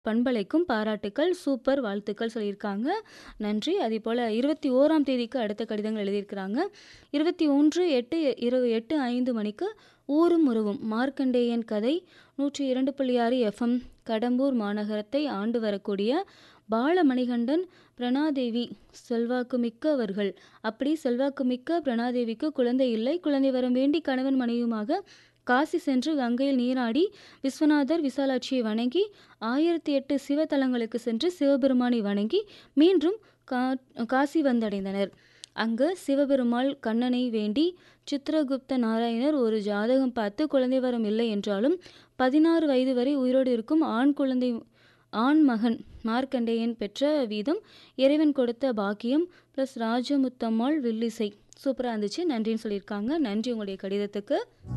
பண்பலைக்கும் பாராட்டுக்கள். சூப்பர் வாழ்த்துக்கள் சொல்லியிருக்காங்க. நன்றி. அதேபோல 21ஆம் தேதிக்கு அடுத்த கடிதங்கள் எழுதியிருக்கிறாங்க. 21/8 இரவு 8:05 மணிக்கு ஊரும் உறவும் மார்க்கண்டேயன் கதை 102.6 எஃப்எம் கடம்பூர் மாநகரத்தை ஆண்டு வரக்கூடிய பாலமணிகண்டன் பிரணாதேவி செல்வாக்குமிக்கவர்கள். அப்படி செல்வாக்குமிக்க பிரணாதேவிக்கு குழந்தை இல்லை. குழந்தை வரம் வேண்டி கணவன் மனைவியுமாக காசி சென்று கங்கையில் நீராடி விஸ்வநாதர், விசாலாட்சியை வணங்கி 1008 சிவத்தலங்களுக்கு சென்று சிவபெருமானை வணங்கி மீண்டும் கா காசி வந்தடைந்தனர். அங்கு சிவபெருமாள் கண்ணனை வேண்டி சித்திரகுப்த நாராயணர் ஒரு ஜாதகம் பார்த்து குழந்தை வரம் இல்லை என்றாலும் 16 வயது வரை உயிரோடு இருக்கும் ஆண் குழந்தை ஆண் மகன் மார்க்கண்டேயன் பெற்ற வீதம் இறைவன் கொடுத்த பாக்கியம் பிளஸ் ராஜமுத்தம்மாள் வில்லிசை. சூப்பரா இருந்துச்சு. நன்றின்னு சொல்லியிருக்காங்க. நன்றி உங்களுடைய கடிதத்துக்கு.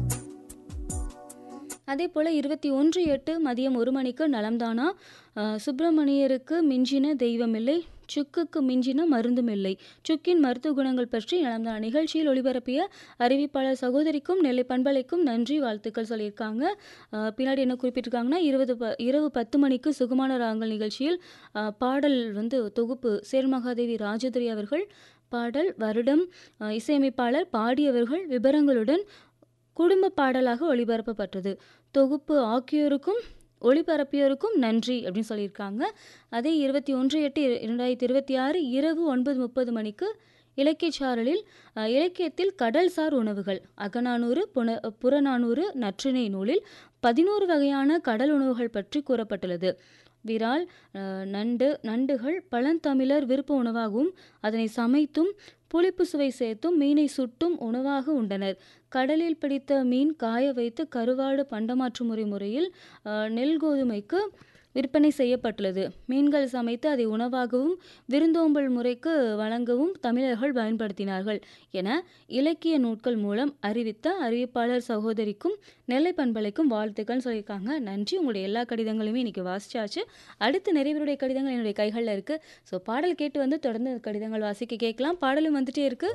அதேபோல 21/8 மதியம் 1 மணிக்கு நலம்தானா அ சுப்பிரமணியருக்கு மிஞ்சின தெய்வமில்லை. சுக்குக்கு மிஞ்சின மருந்துமில்லை. சுக்கின் மருத்துவ குணங்கள் பற்றி நலம்தானா நிகழ்ச்சியில் ஒளிபரப்பிய அறிவிப்பாளர் சகோதரிக்கும், நெல்லை பண்பலைக்கும் நன்றி வாழ்த்துக்கள் சொல்லியிருக்காங்க. அ பின்னாடி என்ன குறிப்பிட்டிருக்காங்கன்னா, இருபது ப இரவு 10 மணிக்கு சுகமான ராகங்கள் நிகழ்ச்சியில் அ பாடல் வந்து தொகுப்பு சேர்மகாதேவி ராஜதுரை அவர்கள் பாடல், வருடம், அ இசையமைப்பாளர், பாடியவர்கள் விபரங்களுடன் குடும்ப பாடலாக ஒளிபரப்பப்பட்டது. தொகுப்பு ஆக்கியோருக்கும், ஒளிபரப்பியோருக்கும் நன்றி அப்படின்னு சொல்லியிருக்காங்க. அதே 21/8/2026 இரவு 9:30 மணிக்கு இலக்கியச் சாரலில் அ இலக்கியத்தில் கடல்சார் உணவுகள் அகநானூறு, புன புறநானூறு, நற்றிணை நூலில் 11 வகையான கடல் உணவுகள் பற்றி கூறப்பட்டுள்ளது. விரால், அ நண்டு, நண்டுகள் பழந்தமிழர் விருப்ப உணவாகவும், அதனை சமைத்தும், புளிப்பு சுவை சேர்த்தும், மீனை சுட்டும் உணவாக உண்டனர். கடலில் பிடித்த மீன் காய வைத்து கருவாடு பண்டமாற்று முறை முறையில் அ நெல் கோதுமைக்கு விற்பனை செய்யப்பட்டுள்ளது. மீன்கள் சமைத்து அதை உணவாகவும், விருந்தோம்பல் முறைக்கு வழங்கவும் தமிழர்கள் பயன்படுத்தினார்கள் என இலக்கிய நூல்கள் மூலம் அறிவித்த அறிவிப்பாளர் சகோதரிக்கும், நெல்லை பண்பலைக்கும் வாழ்த்துக்கள்னு சொல்லியிருக்காங்க. நன்றி. உங்களுடைய எல்லா கடிதங்களையுமே இன்னைக்கு வாசிச்சாச்சு. அடுத்து நிறைய பேருடைய கடிதங்கள் என்னுடைய கைகள்ல இருக்கு. ஸோ பாடல் கேட்டு வந்து தொடர்ந்து கடிதங்கள் வாசிக்க கேட்கலாம். பாடலும் வந்துட்டே இருக்கு.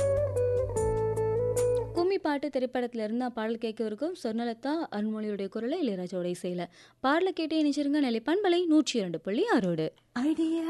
கும்மி பாட்டு திரைப்படத்திலிருந்து நான் பாடல் கேட்கவிருக்கும் சொர்ணலதா அருண்மொழியுடைய குரல்ல இளையராஜாவோட இசையில. பாடல கேட்டு இணைஞ்சிருங்க நெல்லை பண்பலை 102.6 ஓடு. ஐடியா